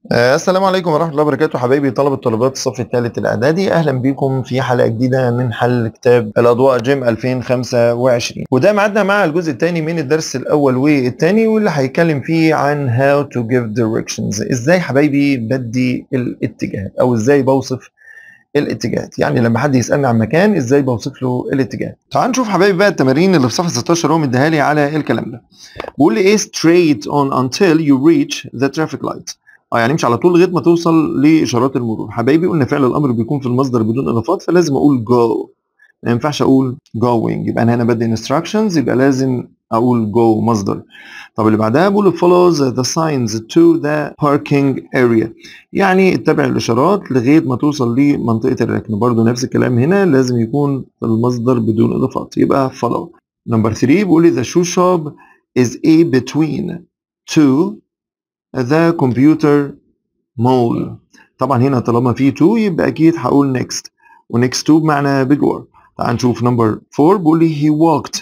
آه، السلام عليكم ورحمة الله وبركاته حبايبي طلبة طلبات الصف الثالث الإعدادي أهلا بكم في حلقة جديدة من حل كتاب الأضواء جيم 2025 وده معدنا مع الجزء الثاني من الدرس الأول والثاني واللي هيتكلم فيه عن how to give directions إزاي حبايبي بدي الاتجاهات أو إزاي بوصف الاتجاهات يعني لما حد يسألني عن مكان إزاي بوصف له الاتجاه تعال نشوف حبايبي بقى التمارين اللي في صفحة 16 هو مديها لي على الكلام ده بيقول لي إيه straight on until you reach the traffic light اه يعني امشي على طول لغايه ما توصل لاشارات المرور حبايبي قلنا فعل الامر بيكون في المصدر بدون اضافات فلازم اقول go ما ينفعش اقول going يبقى انا هنا بدي instructions يبقى لازم اقول go مصدر طب اللي بعدها بقول follows the signs to the parking area يعني اتبع الاشارات لغايه ما توصل لمنطقه الركن برضو نفس الكلام هنا لازم يكون في المصدر بدون اضافات يبقى follow نمبر 3 بيقول لي the shoe shop is a between two the computer mall طبعا هنا طالما في to يبقى اكيد هقول next و next to بمعنى بجوار تعال نشوف نمبر 4 بيقول لي he walked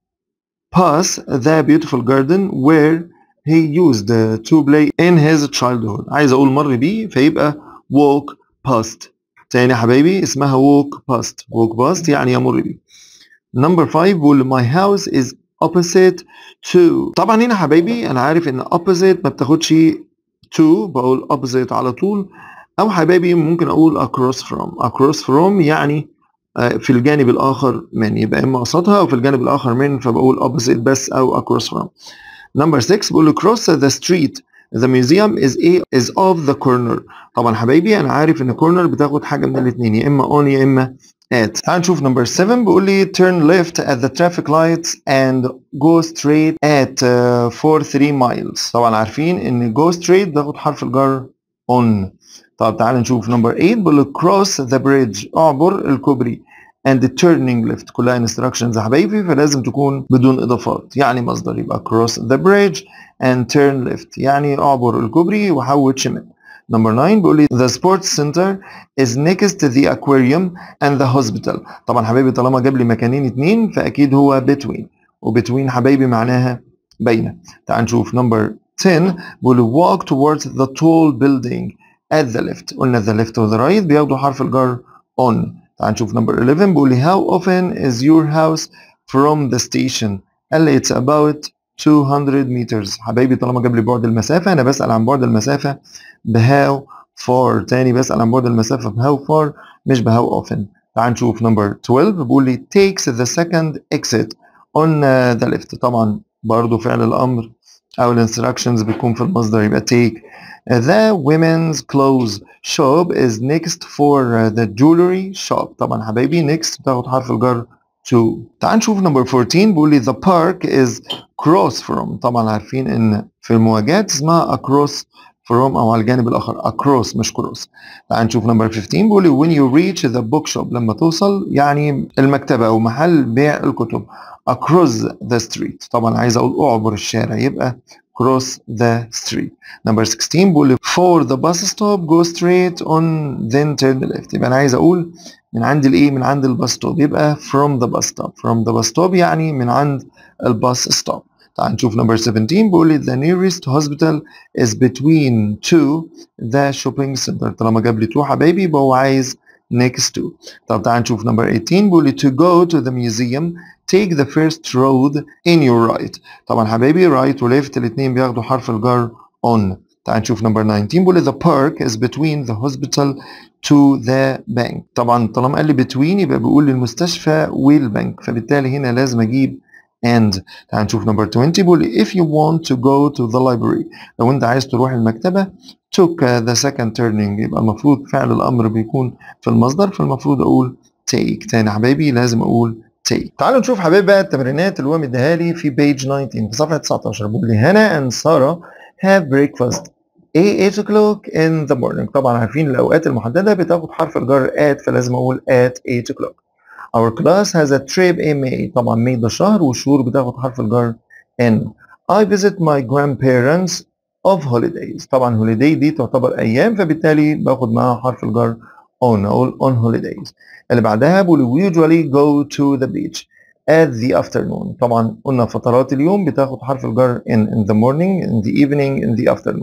past the beautiful garden where he used to play in his childhood عايز اقول مر بيه فيبقى walk past تاني يا حبايبي اسمها walk past walk past يعني يمر بيه نمبر 5 بيقول my house is opposite to طبعا هنا حبايبي انا عارف ان opposite ما بتاخدش to بقول opposite على طول او حبايبي ممكن اقول across from across from يعني في الجانب الاخر من يبقى اما قصادها او في الجانب الاخر من فبقول opposite بس او across from نمبر 6 بقول cross the street the museum is a is off the corner طبعا حبايبي انا عارف ان corner بتاخد حاجه من الاثنين يا اما on يا اما at تعال نشوف نمبر 7 بيقول لي turn left at the traffic lights and go straight at uh, for 3 miles طبعا عارفين ان go straight بتاخد حرف الجر on طب تعال نشوف نمبر 8 بيقول لي cross the bridge اعبر الكوبري and turning left كلها instructions يا حبايبي فلازم تكون بدون اضافات يعني مصدر يبقى cross the bridge and turn left يعني اعبر الكوبري وحود شمال نمبر 9 بيقول لي the sports center is next to the aquarium and the hospital طبعا حبايبي طالما جاب لي مكانين اتنين فاكيد هو between وبتوين حبايبي معناها بين تعال نشوف نمبر 10 بيقول لي walk towards the tall building at the left قلنا the left و the right بياخدوا حرف الجر on تعال نشوف نمبر 11 بيقول لي how often is your house from the station قال لي it's about 200 meters حبايبي طالما جاب لي بعد المسافة أنا بسأل عن بعد المسافة بهاو far تاني بسأل عن بعد المسافة بهاو far مش بهاو often تعال نشوف نمبر 12 بيقول لي takes the second exit on the left طبعا برضو فعل الأمر أو الانستراكشنز بتكون في المصدر يبقى take the women's clothes shop is next for the jewelry shop طبعا حبايبي next بتاخد حرف الجر to تعال نشوف نمبر 14 بيقول لي the park is cross from طبعا عارفين ان في المواجهات اسمها across from او على الجانب الاخر across مش cross تعال نشوف نمبر 15 بيقول لي when you reach the bookshop لما توصل يعني المكتبه او محل بيع الكتب across the street طبعا عايز اقول اعبر الشارع يبقى cross the street number 16 بيقول لي for the bus stop go straight on then turn left يبقى انا عايز اقول من عند الايه من عند الباص ستوب يبقى from the bus stop from the bus stop يعني من عند الباص ستوب تعال نشوف نمبر 17 بيقول لي the nearest hospital is between two the shopping center طالما جاب لي تو حبايبي يبقى هو عايز next to طب تعال نشوف نمبر 18 بيقول لي to go to the museum take the first road in your right طبعا حبايبي right و left الاثنين بياخدوا حرف الجر on تعال نشوف نمبر 19 بيقول لي the park is between the hospital to the bank طبعا طالما قال لي between يبقى بيقول لي المستشفى والبنك فبالتالي هنا لازم اجيب and تعال نشوف نمبر 20 بيقول لي if you want to go to the library لو انت عايز تروح المكتبة took the second turning يبقى المفروض فعل الامر بيكون في المصدر فالمفروض اقول take تاني حبايبي لازم اقول take تعالوا نشوف حبايبي بقى التمرينات اللي هو مديها لي في page 19 في صفحة 19 بيقول لي هنا and سارة have breakfast a 8 o'clock in the morning طبعا عارفين الاوقات المحددة بتاخد حرف الجر at فلازم اقول at 8 o'clock Our class has a trip in May طبعا May ده شهر والشهور بتاخد حرف الجر in I visit my grandparents of holidays طبعا holiday دي تعتبر ايام فبالتالي باخد معاها حرف الجر on اقول on holidays اللي بعدها بقول we usually go to the beach at the afternoon طبعا قلنا فترات اليوم بتاخد حرف الجر in in the morning in the evening in the afternoon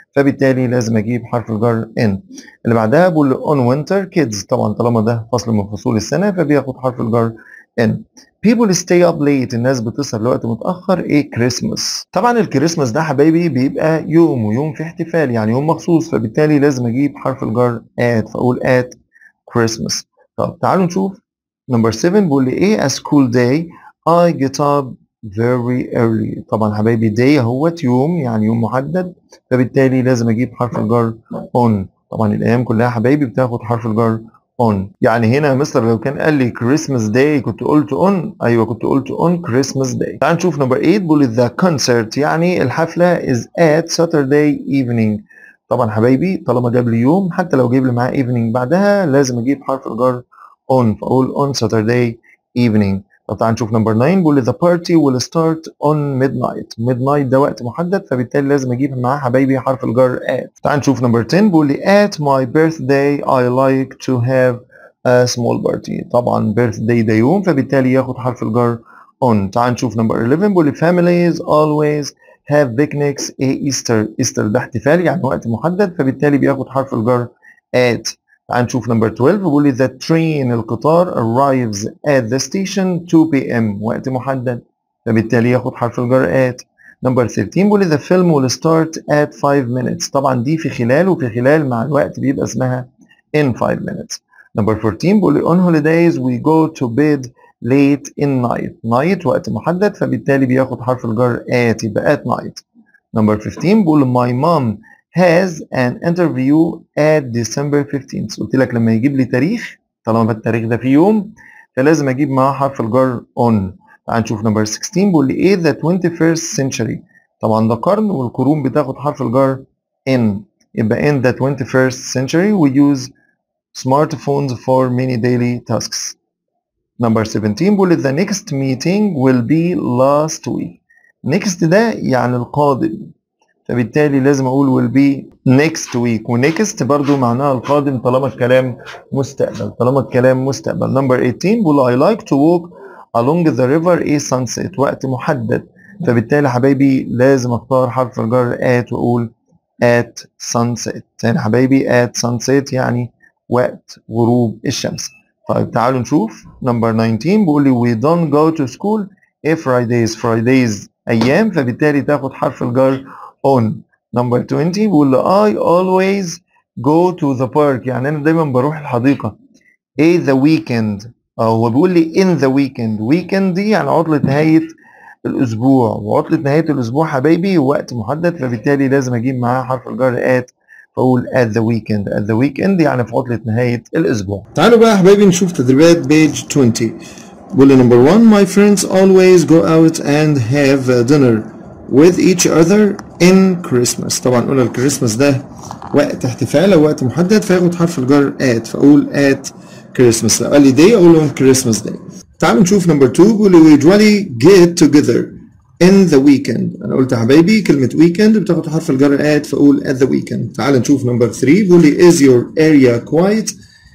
فبالتالي لازم اجيب حرف الجر in اللي بعدها بقول on winter kids طبعا طالما ده فصل من فصول السنه فبياخد حرف الجر in people stay up late الناس بتسهر لوقت متاخر ايه كريسماس طبعا الكريسماس ده حبايبي بيبقى يوم ويوم في احتفال يعني يوم مخصوص فبالتالي لازم اجيب حرف الجر at فاقول at Christmas طب تعالوا نشوف نمبر 7 بيقول لي ايه a school day I get up very early طبعا حبايبي day اهوت يوم يعني يوم محدد فبالتالي لازم اجيب حرف الجر on طبعا الايام كلها حبايبي بتاخد حرف الجر on يعني هنا يا مستر لو كان قال لي Christmas day كنت قلت on ايوه كنت قلت on Christmas day تعال نشوف نمبر 8 بيقول لي the concert يعني الحفله is at Saturday evening طبعا حبايبي طالما جاب لي يوم حتى لو جايب لي معاه evening بعدها لازم اجيب حرف الجر on فاقول on Saturday evening طب تعال نشوف نمبر 9 بيقول لي the party will start on midnight midnight ده وقت محدد فبالتالي لازم اجيب معاه حبايبي حرف الجر at تعال نشوف نمبر 10 بيقول لي at my birthday I like to have a small party طبعا birthday ده يوم فبالتالي ياخد حرف الجر on تعال نشوف نمبر 11 بيقول لي families always have picnics a Easter Easter ده احتفال يعني وقت محدد فبالتالي بياخد حرف الجر at تعال نشوف نمبر 12 بيقول لي the train القطار arrives at the station 2 p.m. وقت محدد فبالتالي ياخد حرف الجر at نمبر 13 بيقول لي the film will start at 5 minutes طبعا دي في خلال وفي خلال مع الوقت بيبقى اسمها in 5 minutes نمبر 14 بيقول لي on holidays we go to bed late in night night وقت محدد فبالتالي بياخد حرف الجر at يبقى at night نمبر 15 بيقول my mom has an interview at December 15th قلت لك لما يجيب لي تاريخ طالما التاريخ ده في يوم فلازم اجيب معاه حرف الجر on تعال نشوف نمبر 16 بيقول لي ايه the 21st century طبعا ده قرن والقرون بتاخد حرف الجر in يبقى in the 21st century we use smartphones for many daily tasks number 17 بيقول لي the next meeting will be last week next ده يعني القادم فبالتالي لازم اقول will be next week ونكست برضو معناها القادم طالما الكلام مستقبل طالما الكلام مستقبل number 18 بيقول I like to walk along the river a sunset وقت محدد فبالتالي حبايبي لازم اختار حرف الجر at واقول at sunset تاني حبايبي at sunset يعني وقت غروب الشمس طيب تعالوا نشوف number 19 بيقول لي we don't go to school a Fridays Fridays ايام فبالتالي تاخد حرف الجر on number 20 بيقول لي I always go to the park يعني انا دايما بروح الحديقه a the weekend اه هو بيقول لي in the weekend weekend دي يعني عطلة نهاية الأسبوع وعطلة نهاية الأسبوع حبايبي وقت محدد فبالتالي لازم أجيب معاه حرف الجر at فأقول at the weekend at the weekend يعني في عطلة نهاية الأسبوع تعالوا بقى يا حبايبي نشوف تدريبات بيج 20 بيقول لي number one my friends always go out and have dinner with each other in Christmas طبعا قلنا الكريسماس ده وقت احتفال او وقت محدد فياخد حرف الجر at فاقول at Christmas لو قال لي day اقول لهم Christmas day تعالوا نشوف نمبر 2 بيقول لي we usually get together in the weekend انا قلت يا حبايبي كلمة weekend بتاخد حرف الجر at فاقول at the weekend تعال نشوف نمبر 3 بيقول لي is your area quiet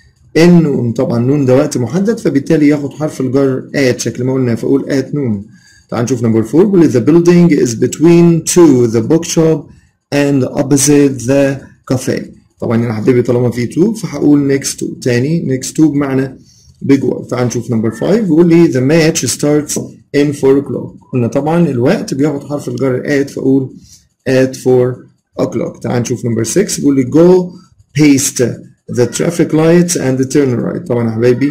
النون طبعا نون ده وقت محدد فبالتالي ياخد حرف الجر at شكل ما قلنا فاقول at نون تعال نشوف نمبر 4 بيقول لي the building is between two the bookshop and opposite the cafe طبعا يا حبيبي طالما في تو فهقول next to تاني next to بمعنى بجوار تعال نشوف نمبر 5 بيقول لي the match starts in 4 o'clock قلنا طبعا الوقت بياخد حرف الجر at فاقول at 4 o'clock تعال نشوف نمبر 6 بيقول لي go past the traffic lights and turn right طبعا يا حبايبي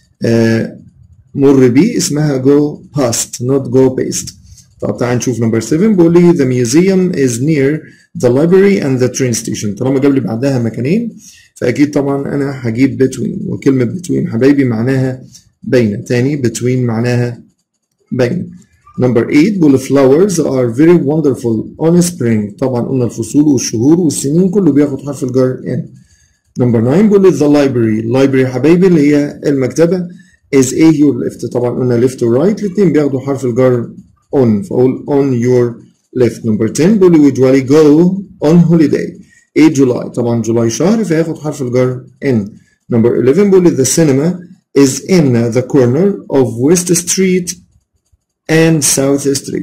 آه مر بيه اسمها go past not go past طب تعال نشوف نمبر 7 بيقول لي the museum is near the library and the train station طالما جاب لي بعدها مكانين فاكيد طبعا انا هجيب between وكلمه between حبايبي معناها بين تاني between معناها بين نمبر 8 بيقول flowers are very wonderful on spring طبعا قلنا الفصول والشهور والسنين كله بياخد حرف الجر in نمبر 9 بيقول the library library حبايبي اللي هي المكتبه is a your left طبعا قلنا left و right الاثنين بياخدوا حرف الجر on فاقول on your left نمبر 10 بيقول we usually go on holiday a July طبعا جولاي شهر فياخد حرف الجر in نمبر 11 بيقول the cinema is in the corner of West Street and South Street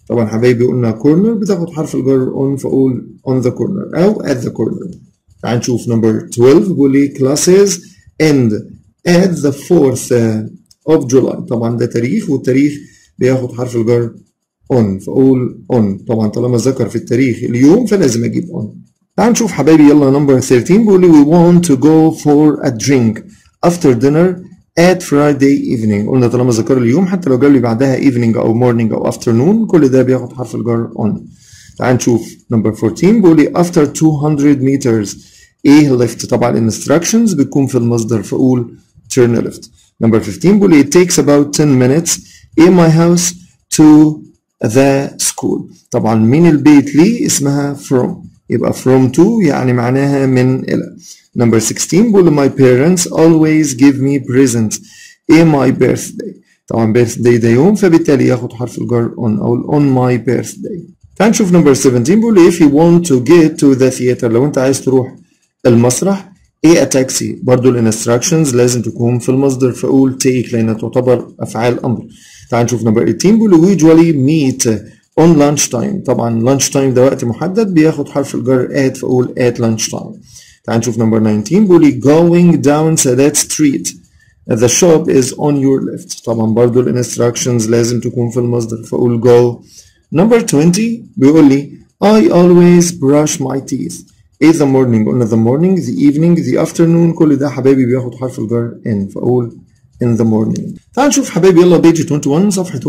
طبعا حبايبي قلنا كورنر بتاخد حرف الجر on فاقول on the corner او at the corner تعال نشوف نمبر 12 بيقول لي classes end at the 4th of July طبعا ده تاريخ والتاريخ بياخد حرف الجر on فاقول on طبعا طالما ذكر في التاريخ اليوم فلازم اجيب on تعال نشوف حبايبي يلا نمبر 13 بيقول لي we want to go for a drink after dinner at Friday evening قلنا طالما ذكر اليوم حتى لو جاب لي بعدها evening او morning او afternoon كل ده بياخد حرف الجر on تعال نشوف نمبر 14 بيقول لي after 200 meters ايه left طبعا instructions بتكون في المصدر فاقول turn left نمبر 15 بيقول لي it takes about 10 minutes in my house to the school طبعا من البيت لي اسمها from يبقى from to يعني معناها من إلى number 16 بيقول my parents always give me presents in my birthday طبعا birthday ده يوم فبالتالي ياخد حرف الجر on أو on my birthday تعال نشوف number 17 بيقول if you want to get to the theater لو أنت عايز تروح المسرح ايه اتاكسي برضو الانستراكشنز لازم تكون في المصدر فاقول take لانها تعتبر افعال امر تعال نشوف نمبر 18 بيقول usually meet on lunch time طبعا lunch time ده وقت محدد بياخد حرف الجر at فاقول at lunch time تعال نشوف نمبر 19 بيقول going down that street the shop is on your left طبعا برضو الانستراكشنز لازم تكون في المصدر فاقول go نمبر 20 بيقول لي I always brush my teeth ايه the morning قلنا the morning the evening the afternoon كل ده حبايبي بياخد حرف الجر in فاقول in the morning تعال نشوف حبايبي يلا بيج 21 صفحة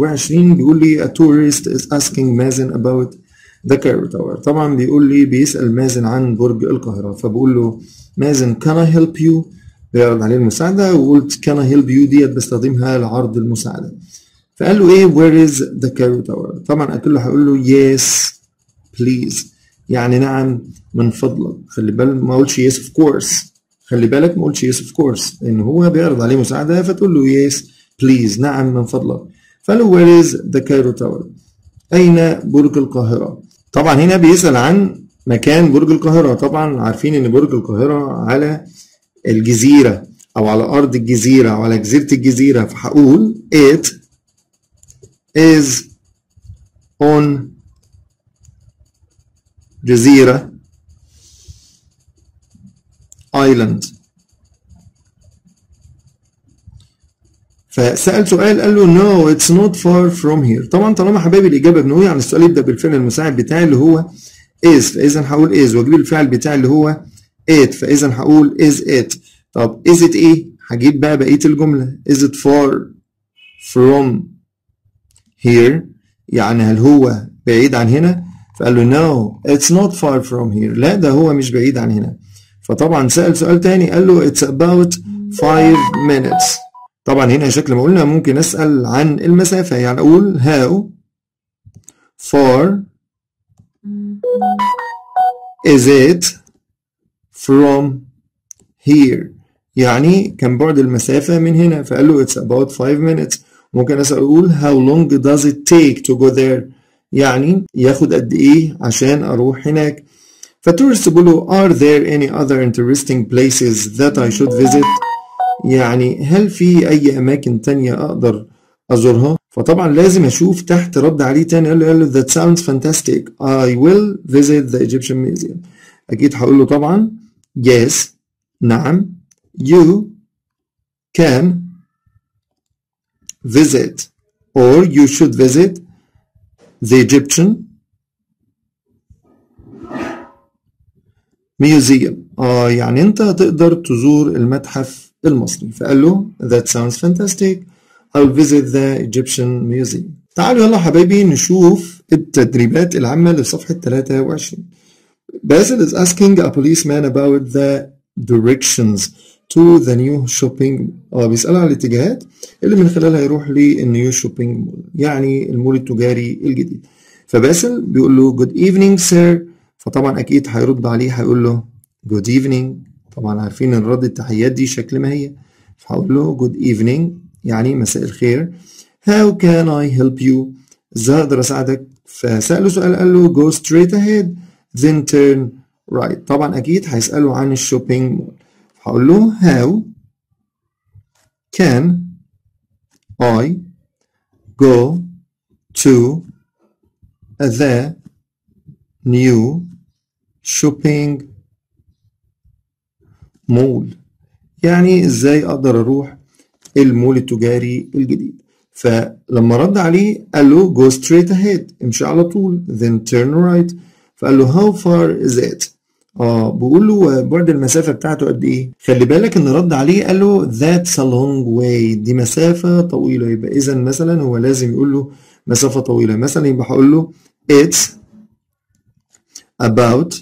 21 بيقول لي a tourist is asking مازن about the Cairo Tower طبعا بيقول لي بيسأل مازن عن برج القاهرة فبقول له مازن can I help you بيعرض عليه المساعدة وقلت can I help you ديت بستخدمها لعرض المساعدة فقال له ايه where is the Cairo Tower طبعا اكيد له هقول له yes please يعني نعم من فضلك خلي بالك ما اقولش yes of course خلي بالك ما اقولش yes of course لان هو بيعرض عليه مساعده فتقول له yes please نعم من فضلك فقال له where is the Cairo Tower اين برج القاهره طبعا هنا بيسال عن مكان برج القاهره طبعا عارفين ان برج القاهره على الجزيره او على ارض الجزيره او على جزيره الجزيره فهقول it is on جزيرة island فسأل سؤال قال له no it's not far from here طبعا طالما حبايبي الإجابة بنقول يعني السؤال يبدأ بالفعل المساعد بتاعي اللي هو is فإذا هقول is وأجيب الفعل بتاعي اللي هو it فإذا هقول is it طب is it إيه؟ هجيب بقى بقية الجملة is it far from here يعني هل هو بعيد عن هنا؟ فقال له no it's not far from here لا ده هو مش بعيد عن هنا فطبعا سأل سؤال تاني قال له it's about five minutes طبعا هنا شكل ما قلنا ممكن أسأل عن المسافة يعني أقول how far is it from here يعني كم بعد المسافة من هنا فقال له it's about five minutes ممكن أسأل أقول how long does it take to go there يعني ياخد قد ايه عشان اروح هناك فالتورست بيقول له are there any other interesting places that I should visit يعني هل في اي اماكن تانية اقدر ازورها فطبعا لازم اشوف تحت رد عليه تاني قال له قال له that sounds fantastic I will visit the Egyptian museum اكيد هقول له طبعا yes نعم you can visit or you should visit the Egyptian museum اه يعني انت تقدر تزور المتحف المصري فقال له that sounds fantastic I'll visit the Egyptian museum تعالوا يلا حبايبي نشوف التدريبات العامة لصفحة 23 Basil is asking a policeman about the directions to the new shopping اه بيسأله على الاتجاهات اللي من خلالها يروح للنيو شوبينج مول يعني المول التجاري الجديد فباسل بيقول له good evening sir فطبعا اكيد هيرد عليه هيقول له good evening طبعا عارفين ان رد التحيات دي شكل ما هي فهقول له good evening يعني مساء الخير how can I help you ازاي اقدر اساعدك فسأله سؤال قال له go straight ahead then turn right طبعا اكيد هيسأله عن الشوبينج مول هقول له how can I go to the new shopping mall يعني ازاي اقدر اروح المول التجاري الجديد فلما رد عليه قال له go straight ahead امشي على طول then turn right فقال له how far is it اه بقول له بعد المسافة بتاعته قد ايه خلي بالك ان رد عليه قال له that's a long way دي مسافة طويلة يبقى اذا مثلا هو لازم يقول له مسافة طويلة مثلا يبقى هقول له it's about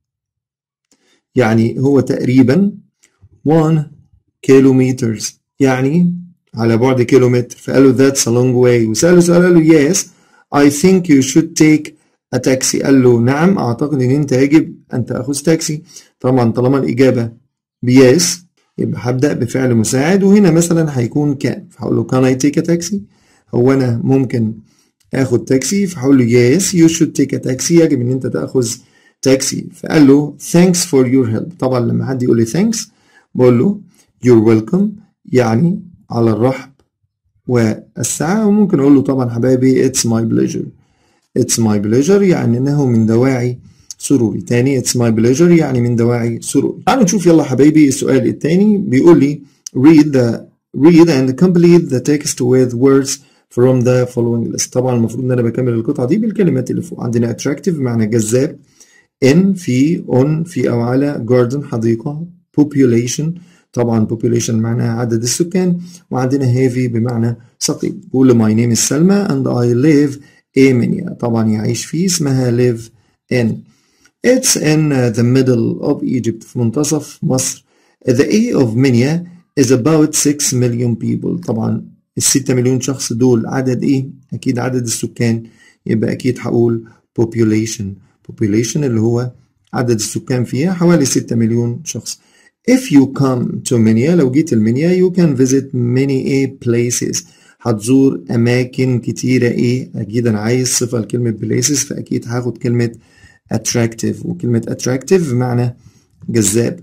يعني هو تقريبا 1 kilometers يعني على بعد كيلومتر فقال له that's a long way وسأله سؤال قال له yes I think you should take a taxi قال له نعم أعتقد إن أنت يجب أن تأخذ تاكسي طبعا طالما الإجابة بيس يبقى هبدأ بفعل مساعد وهنا مثلا هيكون كان فهقول له can I take a taxi هو أنا ممكن آخد تاكسي فهقول له yes you should take a taxi يجب إن أنت تأخذ تاكسي فقال له thanks for your help طبعا لما حد يقول لي thanks بقول له you're welcome يعني على الرحب والسعة وممكن أقول له طبعا حبايبي it's my pleasure it's my pleasure يعني إنه من دواعي سروري تاني it's my pleasure يعني من دواعي سروري تعالوا نشوف يلا حبايبي السؤال التاني بيقول لي read the read and complete the text with words from the following list طبعا المفروض ان انا بكمل القطعه دي بالكلمات اللي فوق عندنا attractive معنى جذاب in في on في او على garden حديقه population طبعا population معناها عدد السكان وعندنا heavy بمعنى ثقيل بقول my name is سلمى and I live in Minya طبعا يعيش فيه اسمها live in It's in the middle of Egypt في منتصف مصر The A of Minya is about 6 million people طبعا الستة مليون شخص دول عدد ايه؟ أكيد عدد السكان يبقى أكيد هقول population population اللي هو عدد السكان فيها حوالي 6 مليون شخص If you come to Minya لو جيت المنيا you can visit many a places هتزور أماكن كتيرة إيه أكيد أنا عايز صفة لكلمة places فأكيد هاخد كلمة attractive وكلمة attractive بمعنى جذاب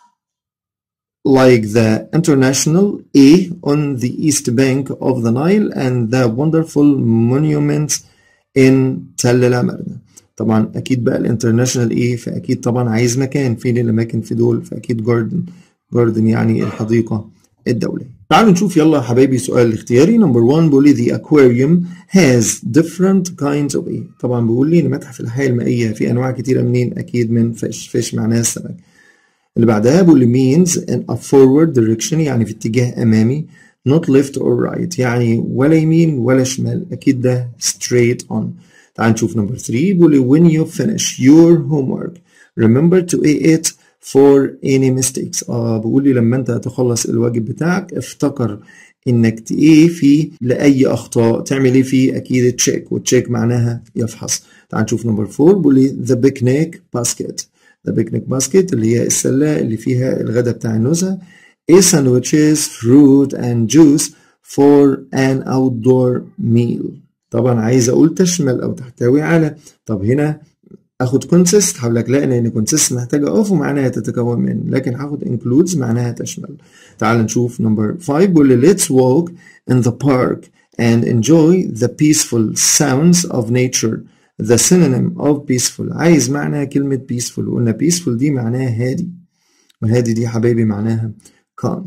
like the international A on the east bank of the Nile and the wonderful monuments in تل العمارنة طبعا اكيد بقى الانترناشونال ايه فاكيد طبعا عايز مكان فين الاماكن في دول فاكيد جاردن جاردن يعني الحديقه الدوليه تعالوا نشوف يلا يا حبايبي سؤال الاختياري نمبر 1 بيقول لي the aquarium has different kinds of ايه طبعا بيقول لي ان متحف الحياه المائيه في انواع كتيره منين اكيد من فيش فيش معناها السمك اللي بعدها بيقول لي means in a forward direction يعني في اتجاه امامي not left or right يعني ولا يمين ولا شمال اكيد ده straight on تعال نشوف نمبر 3 بيقول لي when you finish your homework remember to A it for any mistakes اه بيقول لي لما انت تخلص الواجب بتاعك افتكر انك ايه فيه لاي اخطاء تعمل ايه فيه اكيد تشيك وتشيك معناها يفحص تعال نشوف نمبر 4 بيقول لي the picnic basket the picnic basket اللي هي السله اللي فيها الغداء بتاع النزهه is sandwiches fruit and juice for an outdoor meal طبعا عايز اقول تشمل او تحتوي على طب هنا اخد consist هقول لك لا لان consist محتاجه اوف ومعناها تتكون من لكن هاخد includes معناها تشمل تعال نشوف نمبر 5 بيقول لي let's walk in the park and enjoy the peaceful sounds of nature the synonym of peaceful عايز معنى كلمة peaceful وقلنا peaceful دي معناها هادي وهادي دي حبايبي معناها calm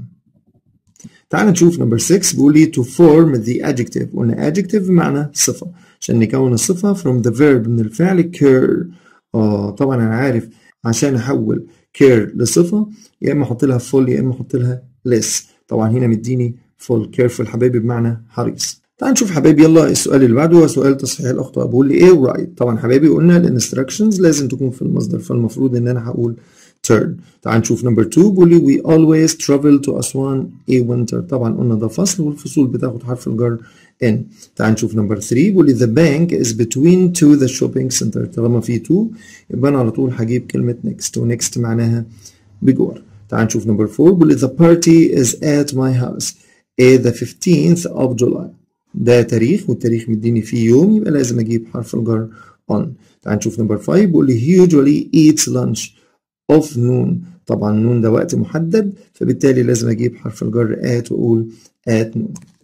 تعال نشوف نمبر 6 بيقول لي to form the adjective قلنا adjective بمعنى صفة عشان نكون الصفة from the verb من الفعل care اه طبعا انا عارف عشان احول care لصفة يا اما احط لها full يا اما احط لها less طبعا هنا مديني full careful حبايبي بمعنى حريص تعال نشوف حبايبي يلا السؤال اللي بعده هو سؤال تصحيح الاخطاء بيقول لي ايه right طبعا حبايبي قلنا الانستراكشنز لازم تكون في المصدر فالمفروض ان انا هقول turn تعال نشوف نمبر 2 بيقول لي we always travel to Aswan a winter طبعا قلنا ده فصل والفصول بتاخد حرف الجر in تعال نشوف نمبر 3 بيقول لي the bank is between two the shopping center طالما في تو يبقى انا على طول هجيب كلمة next و next معناها بجوار تعال نشوف نمبر 4 بيقول لي the party is at my house is the 15th of July ده تاريخ والتاريخ مديني فيه يوم يبقى لازم اجيب حرف الجر on تعال نشوف نمبر 5 بيقول لي he usually eats lunch of noon طبعا نون ده وقت محدد فبالتالي لازم اجيب حرف الجر at واقول at noon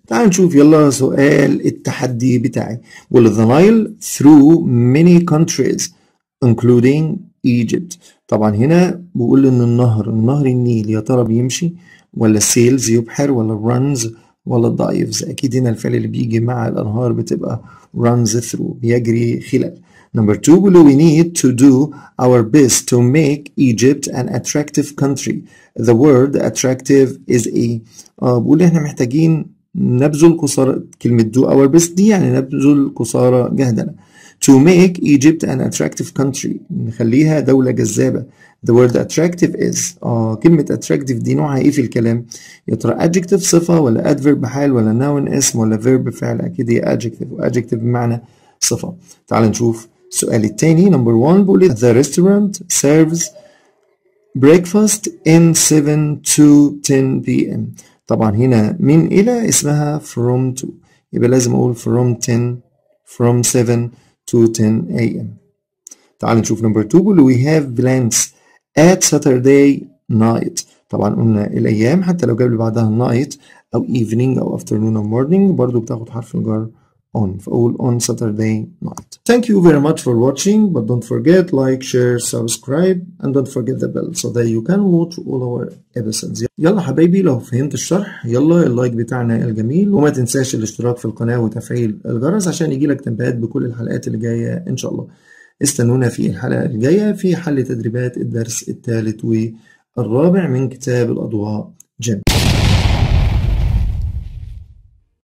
تعال نشوف يلا سؤال التحدي بتاعي بقول the Nile through many countries including Egypt طبعا هنا بقول ان النهر النهر النيل يا ترى بيمشي ولا سيلز يبحر ولا runs ولا dives اكيد هنا الفعل اللي بيجي مع الانهار بتبقى runs through بيجري خلال Number two بيقول we need to do our best to make Egypt an attractive country. The word attractive is a آه بيقول احنا محتاجين نبذل قصارى كلمة do our best دي يعني نبذل قصارى جهدنا. To make Egypt an attractive country نخليها دولة جذابة. The word attractive is آه كلمة attractive دي نوعها ايه في الكلام؟ يا ترى adjective صفة ولا adverb حال ولا noun اسم ولا verb فعل أكيد هي adjective adjective بمعنى صفة. تعال نشوف السؤال الثاني نمبر 1 بيقول the restaurant serves breakfast in 7 to 10 p.m. طبعا هنا من إلى اسمها from to يبقى لازم أقول from 10 from 7 to 10 a.m. تعال نشوف نمبر 2 بيقول we have plans at Saturday night طبعا قلنا الأيام حتى لو جاب لي بعدها night أو evening أو afternoon أو morning برضو بتاخد حرف الجر on فأقول on Saturday night. Thank you very much for watching but don't forget like, share, subscribe and don't forget the bell so that you can watch all our episodes. يلا حبايبي لو فهمت الشرح يلا اللايك بتاعنا الجميل وما تنساش الاشتراك في القناة وتفعيل الجرس عشان يجيلك تنبيهات بكل الحلقات اللي جاية إن شاء الله. استنونا في الحلقة الجاية في حل تدريبات الدرس الثالث والرابع من كتاب الأضواء جيم.